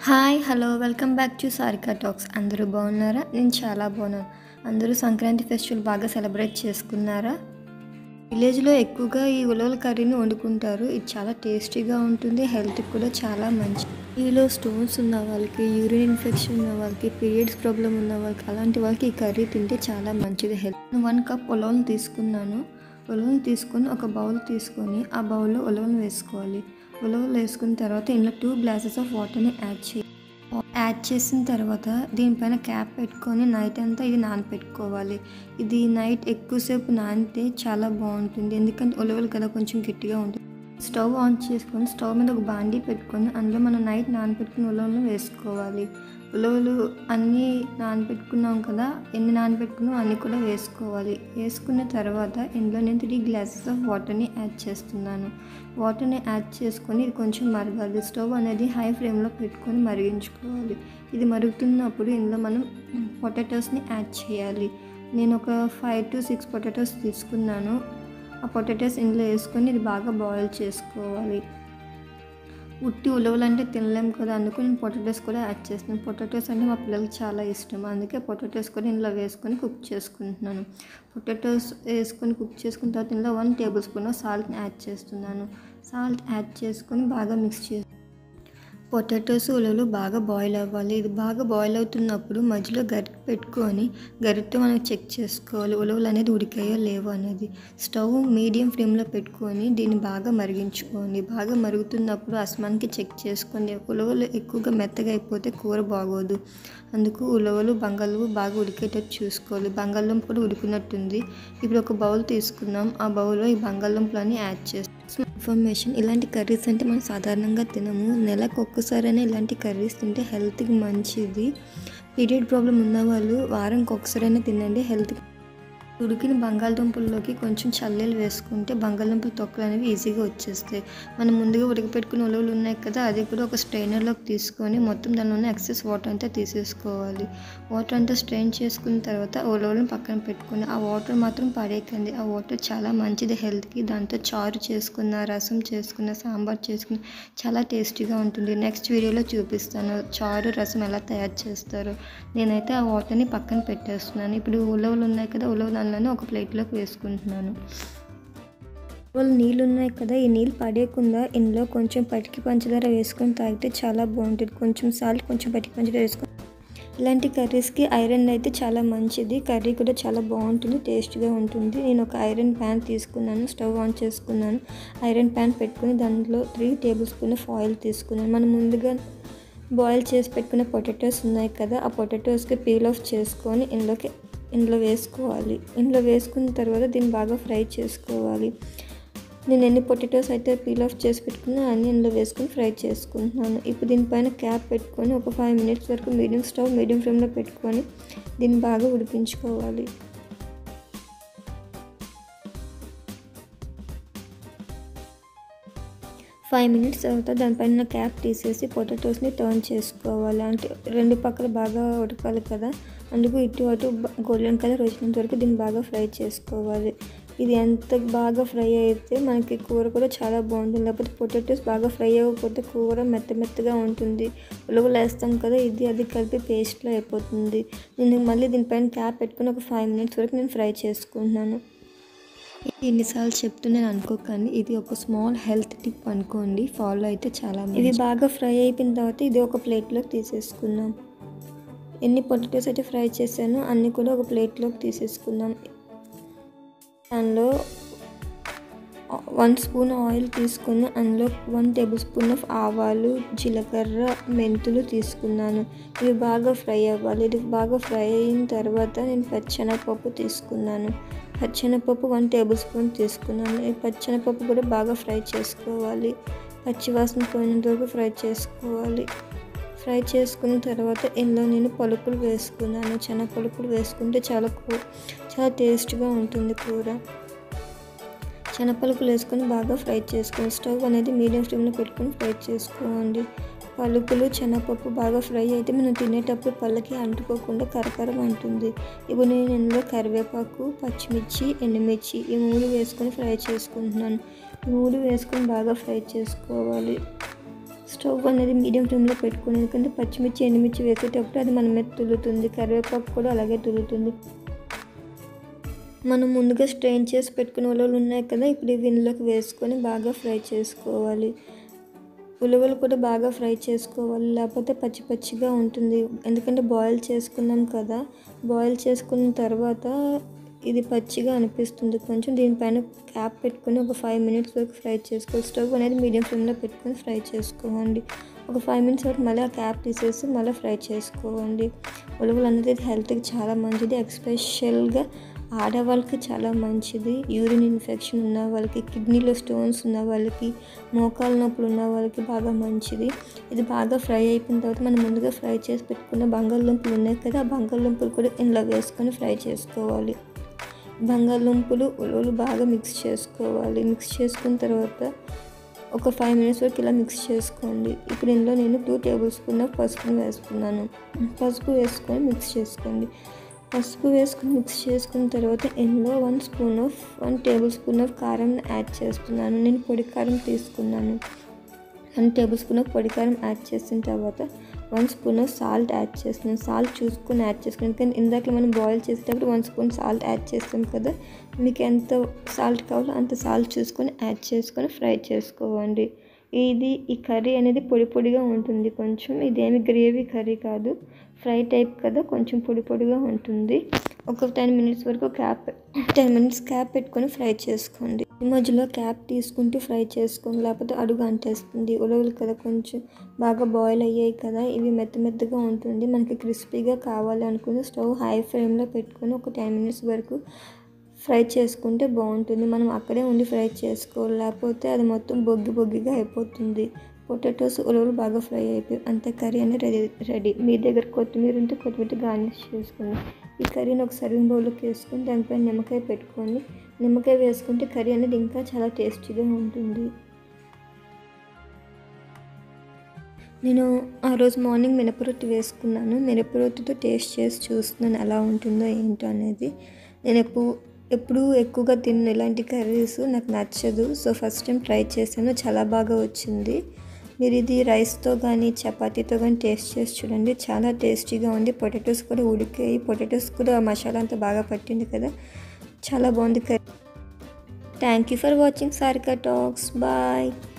hi hello welcome back to Sarika talks అందరూ బాగున్నారా నేను చాలా బాగున్నాను అందరూ సంక్రాంతి ఫెస్టివల్ బాగా సెలబ్రేట్ చేసుకున్నారా విలేజ్లో ఎక్కువగా ఈ ఉలవల కర్రీని వండుకుంటారు ఇది చాలా టేస్టీగా ఉంటుంది హెల్త్కి కూడా చాలా మంచి ఈలో స్టోన్స్ ఉన్న వాళ్ళకి యూరిన్ ఇన్ఫెక్షన్ ఉన్న వాళ్ళకి పీరియడ్స్ ప్రాబ్లం ఉన్న వాళ్ళకి అలాంటి వాళ్ళకి ఈ కర్రీ తింటే చాలా మంచిది హెల్త్ వన్ కప్ ఉలవలు తీసుకున్నాను ఉలవలు తీసుకొని ఒక బౌల్ తీసుకొని ఆ బౌల్లో ఉలవలు వేసుకోవాలి ఉలవలు వేసుకున్న తర్వాత ఇందులో టూ గ్లాసెస్ ఆఫ్ వాటర్ని యాడ్ చేయాలి యాడ్ చేసిన తర్వాత దీనిపైన క్యాప్ పెట్టుకొని నైట్ అంతా ఇది నానపెట్టుకోవాలి ఇది నైట్ ఎక్కువసేపు నానితే చాలా బాగుంటుంది ఎందుకంటే ఉలవలు కదా కొంచెం గట్టిగా ఉంటుంది స్టవ్ ఆన్ చేసుకొని స్టవ్ మీద ఒక బాండీ పెట్టుకొని అందులో మనం నైట్ నానపెట్టుకుని ఉలవలను వేసుకోవాలి ఉలవలు అన్నీ నానపెట్టుకున్నాం కదా ఎన్ని నానపెట్టుకున్నాం అన్నీ కూడా వేసుకోవాలి వేసుకున్న తర్వాత ఇందులో నేను త్రీ గ్లాసెస్ ఆఫ్ వాటర్ని యాడ్ చేస్తున్నాను వాటర్ని యాడ్ చేసుకొని ఇది కొంచెం మరగాలి స్టవ్ అనేది హై ఫ్లేమ్లో పెట్టుకొని మరిగించుకోవాలి ఇది మరుగుతున్నప్పుడు ఇందులో మనం పొటాటోస్ని యాడ్ చేయాలి నేను ఒక ఫైవ్ టు సిక్స్ పొటాటోస్ తీసుకున్నాను ఆ పొటాటోస్ ఇందులో వేసుకొని ఇది బాగా బాయిల్ చేసుకోవాలి ఉట్టి ఉలవలు అంటే తినలేం కదా అందుకు నేను పొటాటోస్ కూడా యాడ్ చేస్తున్నాను పొటాటోస్ అంటే మా పిల్లలకి చాలా ఇష్టం అందుకే పొటాటోస్ కూడా ఇందులో వేసుకొని కుక్ చేసుకుంటున్నాను పొటాటోస్ వేసుకొని కుక్ చేసుకున్న తర్వాత ఇందులో వన్ టేబుల్ స్పూన్ సాల్ట్ని యాడ్ చేస్తున్నాను సాల్ట్ యాడ్ చేసుకొని బాగా మిక్స్ చేసి పొటాటోస్ ఉలవలు బాగా బాయిల్ అవ్వాలి ఇది బాగా బాయిల్ అవుతున్నప్పుడు మధ్యలో గరిటె పెట్టుకొని గరిటెతో మనం చెక్ చేసుకోవాలి ఉలవలు అనేది ఉడికాయో లేవో అనేది స్టవ్ మీడియం ఫ్లేమ్లో పెట్టుకొని దీన్ని బాగా మరిగించుకోండి బాగా మరుగుతున్నప్పుడు అస్మానికి చెక్ చేసుకోండి ఉలవలు ఎక్కువగా మెత్తగా అయిపోతే కూర బాగోదు అందుకు ఉలవలు బంగాళదుంప బాగా ఉడికేటట్టు చూసుకోవాలి బంగాళదుంప కూడా ఉడికినట్టుంది ఇప్పుడు ఒక బౌల్ తీసుకున్నాం ఆ బౌల్లో ఈ బంగాళదుంపలన్నీ యాడ్ చేస్తాం ఇన్ఫర్మేషన్ ఇలాంటి కర్రీస్ అంటే మనం సాధారణంగా తినము నెలకు ఒక్కసారైనా ఇలాంటి కర్రీస్ తింటే హెల్త్కి మంచిది పీరియడ్ ప్రాబ్లం ఉన్న వాళ్ళు వారంకి ఒకసారైనా తినండి హెల్త్కి ఉడికిన బంగాళదుంపల్లోకి కొంచెం చల్లెలు వేసుకుంటే బంగాళదుంపల తొక్కలు అనేవి ఈజీగా వచ్చేస్తాయి మనం ముందుగా ఉడకపెట్టుకున్న ఉలవలు ఉన్నాయి కదా అది కూడా ఒక స్ట్రైనర్లోకి తీసుకొని మొత్తం దానిలో ఉన్న ఎక్సెస్ వాటర్ అంతా తీసేసుకోవాలి వాటర్ అంతా స్ట్రెయిన్ చేసుకున్న తర్వాత ఉలవలను పక్కన పెట్టుకుని ఆ వాటర్ మాత్రం పడేయకండి ఆ వాటర్ చాలా మంచిది హెల్త్కి దాంతో చారు చేసుకున్న రసం చేసుకున్న సాంబార్ చేసుకున్న చాలా టేస్టీగా ఉంటుంది నెక్స్ట్ వీడియోలో చూపిస్తాను చారు రసం ఎలా తయారు చేస్తారో నేనైతే ఆ వాటర్ని పక్కన పెట్టేస్తున్నాను ఇప్పుడు ఉలవలు ఉన్నాయి కదా ఉలవలు దానిలోనే ఒక ప్లేట్లోకి వేసుకుంటున్నాను వాళ్ళు నీళ్ళు ఉన్నాయి కదా ఈ నీళ్ళు పడేయకుండా ఇందులో కొంచెం పటికి పంచదార వేసుకొని తాగితే చాలా బాగుంటుంది కొంచెం సాల్ట్ కొంచెం పటికి పంచదార వేసుకొని ఇలాంటి కర్రీస్కి ఐరన్ అయితే చాలా మంచిది కర్రీ కూడా చాలా బాగుంటుంది టేస్ట్గా ఉంటుంది నేను ఒక ఐరన్ ప్యాన్ తీసుకున్నాను స్టవ్ ఆన్ చేసుకున్నాను ఐరన్ ప్యాన్ పెట్టుకుని దాంట్లో three tablespoon of oil తీసుకున్నాను మనం ముందుగా బాయిల్ చేసి పెట్టుకున్న పొటాటోస్ ఉన్నాయి కదా ఆ పొటాటోస్కి పీల్ ఆఫ్ చేసుకొని ఇందులోకి ఇందులో వేసుకోవాలి ఇందులో వేసుకున్న తర్వాత దీన్ని బాగా ఫ్రై చేసుకోవాలి నేను ఎన్ని పొటాటోస్ అయితే పీల్ ఆఫ్ చేసి పెట్టుకున్నా అన్ని ఇందులో వేసుకొని ఫ్రై చేసుకుంటున్నాను ఇప్పుడు దీనిపైన క్యాప్ పెట్టుకొని ఒక ఫైవ్ మినిట్స్ వరకు మీడియం స్టవ్ మీడియం ఫ్లేమ్లో పెట్టుకొని దీన్ని బాగా ఉడికించుకోవాలి ఫైవ్ మినిట్స్ తర్వాత దానిపైన క్యాప్ తీసేసి పొటాటోస్ని టర్న్ చేసుకోవాలి అంటే రెండు పక్కల బాగా ఉడకాలి కదా అందుకు ఇటు అటు గోల్డెన్ కలర్ వచ్చినంత వరకు దీన్ని బాగా ఫ్రై చేసుకోవాలి ఇది ఎంత బాగా ఫ్రై అయితే మనకి కూర కూడా చాలా బాగుంటుంది లేకపోతే పొటాటోస్ బాగా ఫ్రై అవ్వకపోతే కూర మెత్త మెత్తగా ఉంటుంది ఉలవలు వేస్తాం కదా ఇది అది కలిపి పేస్ట్లో అయిపోతుంది నేను మళ్ళీ దీనిపైన క్యాప్ పెట్టుకుని ఒక ఫైవ్ మినిట్స్ వరకు నేను ఫ్రై చేసుకుంటున్నాను ఎన్నిసార్లు చెప్తున్నాను అనుకోకండి ఇది ఒక స్మాల్ హెల్త్ టిప్ అనుకోండి ఫాలో అయితే చాలా ఇది బాగా ఫ్రై అయిపోయిన తర్వాత ఇది ఒక ప్లేట్లోకి తీసేసుకుందాం ఎన్ని పొటాటోస్ అయితే ఫ్రై చేశానో అన్నీ కూడా ఒక ప్లేట్లోకి తీసేసుకుందాం దానిలో వన్ స్పూన్ ఆయిల్ తీసుకుని అందులో వన్ టేబుల్ స్పూన్ ఆఫ్ ఆవాలు జీలకర్ర మెంతులు తీసుకున్నాను ఇవి బాగా ఫ్రై అవ్వాలి ఇది బాగా ఫ్రై అయిన తర్వాత నేను పచ్చెనగపప్పు తీసుకున్నాను పచ్చెనగపప్పు వన్ టేబుల్ స్పూన్ తీసుకున్నాను ఈ పచ్చెనగపప్పు కూడా బాగా ఫ్రై చేసుకోవాలి పచ్చివాసన పోయినంత వరకు ఫ్రై చేసుకోవాలి ఫ్రై చేసుకున్న తర్వాత ఇందులో నేను పలుకులు వేసుకున్నాను శనగ పలుకులు వేసుకుంటే చాలా కూ చాలా టేస్ట్గా ఉంటుంది కూర శనగపలుకులు వేసుకొని బాగా ఫ్రై చేసుకోండి స్టవ్ అనేది మీడియం ఫ్లేమ్లో పెట్టుకొని ఫ్రై చేసుకోండి పలుకులు శనగపప్పు బాగా ఫ్రై అయితే మనం తినేటప్పుడు పళ్ళకి అంటుకోకుండా కరకరం అంటుంది ఇప్పుడు నేను ఇందులో కరివేపాకు పచ్చిమిర్చి ఎండుమిర్చి ఈ మూడు వేసుకొని ఫ్రై చేసుకుంటున్నాను ఈ మూడు వేసుకొని బాగా ఫ్రై చేసుకోవాలి స్టవ్ అనేది మీడియం ఫ్లేమ్లో పెట్టుకుని ఎందుకంటే పచ్చిమిర్చి ఎండుమిర్చి వేసేటప్పుడు అది మన మీద తులుతుంది కరివేపాకు కూడా అలాగే తులుతుంది మనం ముందుగా స్ట్రెయిన్ చేసి పెట్టుకునే ఉలవలు ఉన్నాయి కదా ఇప్పుడు ఇవి ఇందులోకి వేసుకొని బాగా ఫ్రై చేసుకోవాలి ఉలవలు కూడా బాగా ఫ్రై చేసుకోవాలి లేకపోతే పచ్చి పచ్చిగా ఉంటుంది ఎందుకంటే బాయిల్ చేసుకున్నాం కదా బాయిల్ చేసుకున్న తర్వాత ఇది పచ్చిగా అనిపిస్తుంది కొంచెం దీనిపైన క్యాప్ పెట్టుకొని ఒక ఫైవ్ మినిట్స్ వరకు ఫ్రై చేసుకోవాలి స్టవ్ అనేది మీడియం ఫ్లేమ్లో పెట్టుకొని ఫ్రై చేసుకోండి ఒక ఫైవ్ మినిట్స్ వరకు మళ్ళీ ఆ క్యాప్ తీసేసి మళ్ళీ ఫ్రై చేసుకోండి ఉలవలు అనేది హెల్త్కి చాలా మంచిది ఎక్స్పెషల్గా ఆడవాళ్ళకి చాలా మంచిది యూరిన్ ఇన్ఫెక్షన్ ఉన్న వాళ్ళకి కిడ్నీలో స్టోన్స్ ఉన్న వాళ్ళకి మోకాలు నొప్పులు ఉన్న వాళ్ళకి బాగా మంచిది ఇది బాగా ఫ్రై అయిపోయిన తర్వాత మనం ముందుగా ఫ్రై చేసి పెట్టుకున్న బంగాళదుంపలు ఉన్నాయి కదా ఆ బంగాళదుంపలు కూడా ఇందులో వేసుకొని ఫ్రై చేసుకోవాలి బంగాళదుంపలు ఉలవలు బాగా మిక్స్ చేసుకోవాలి మిక్స్ చేసుకున్న తర్వాత ఒక ఫైవ్ మినిట్స్ వరకు ఇలా మిక్స్ చేసుకోండి ఇప్పుడు ఇందులో నేను టూ టేబుల్ స్పూన్ ఆఫ్ పసుపుని వేసుకున్నాను పసుపు వేసుకొని మిక్స్ చేసుకోండి పసుపు వేసుకొని మిక్స్ చేసుకున్న తర్వాత ఇందులో one spoon of one tablespoon of కారం యాడ్ చేస్తున్నాను నేను పొడి కారం తీసుకున్నాను వన్ టేబుల్ స్పూన్ ఆఫ్ పొడి కారం యాడ్ చేసిన తర్వాత one spoon of salt add చేస్తున్నాను సాల్ట్ చూసుకొని యాడ్ చేసుకున్నాను కానీ ఇందాక మనం బాయిల్ చేసేటప్పుడు వన్ స్పూన్ సాల్ట్ యాడ్ చేస్తాం కదా మీకు ఎంత సాల్ట్ కావాలో అంత సాల్ట్ చూసుకొని యాడ్ చేసుకొని ఫ్రై చేసుకోవండి ఇది ఈ కర్రీ అనేది పొడి పొడిగా ఉంటుంది కొంచెం ఇదేమి గ్రేవీ కర్రీ కాదు ఫ్రై టైప్ కదా కొంచెం పొడి పొడిగా ఉంటుంది ఒక టెన్ మినిట్స్ వరకు క్యాప్ టెన్ మినిట్స్ క్యాప్ పెట్టుకొని ఫ్రై చేసుకోండి ఈ మధ్యలో క్యాప్ తీసుకుంటూ ఫ్రై చేసుకోండి లేకపోతే అడుగు అంటేస్తుంది ఉలవలు కదా కొంచెం బాగా బాయిల్ అయ్యాయి కదా ఇవి మెత్త మెత్తగా ఉంటుంది మనకి క్రిస్పీగా కావాలి అనుకుని స్టవ్ హై ఫ్లేమ్లో పెట్టుకొని ఒక టెన్ మినిట్స్ వరకు ఫ్రై చేసుకుంటే బాగుంటుంది మనం అక్కడే ఉండి ఫ్రై చేసుకోవాలి లేకపోతే అది మొత్తం బొగ్గి బొగ్గిగా అయిపోతుంది పొటాటోస్ ఉలవలు బాగా ఫ్రై అయిపోయి అంతే కర్రీ అనేది రెడీ రెడీ మీ దగ్గర కొత్తిమీర ఉంటే కొత్తిమీర గార్నిష్ చేసుకోండి ఈ కర్రీని ఒక సర్వింగ్ బౌల్లోకి వేసుకొని దానిపైన నిమ్మకాయ పెట్టుకోండి నిమ్మకాయ వేసుకుంటే కర్రీ అనేది ఇంకా చాలా టేస్టీగా ఉంటుంది నేను ఆ రోజు మార్నింగ్ మినపరొట్టి వేసుకున్నాను మినపరొట్టితో టేస్ట్ చేసి చూస్తున్నాను ఎలా ఉంటుందో ఏంటో అనేది నేను ఎప్పుడు ఎప్పుడు ఎక్కువగా తిన్న ఇలాంటి కర్రీస్ నాకు నచ్చదు సో ఫస్ట్ టైం ట్రై చేశాను చాలా బాగా వచ్చింది మీరు ఇది రైస్తో కానీ చపాతీతో కానీ టేస్ట్ చేసి చూడండి చాలా టేస్టీగా ఉంది పొటాటోస్ కూడా ఉడికాయి పొటాటోస్ కూడా మసాలా అంతా బాగా పట్టింది కదా చాలా బాగుంది curry thank you for watching Sarika talks bye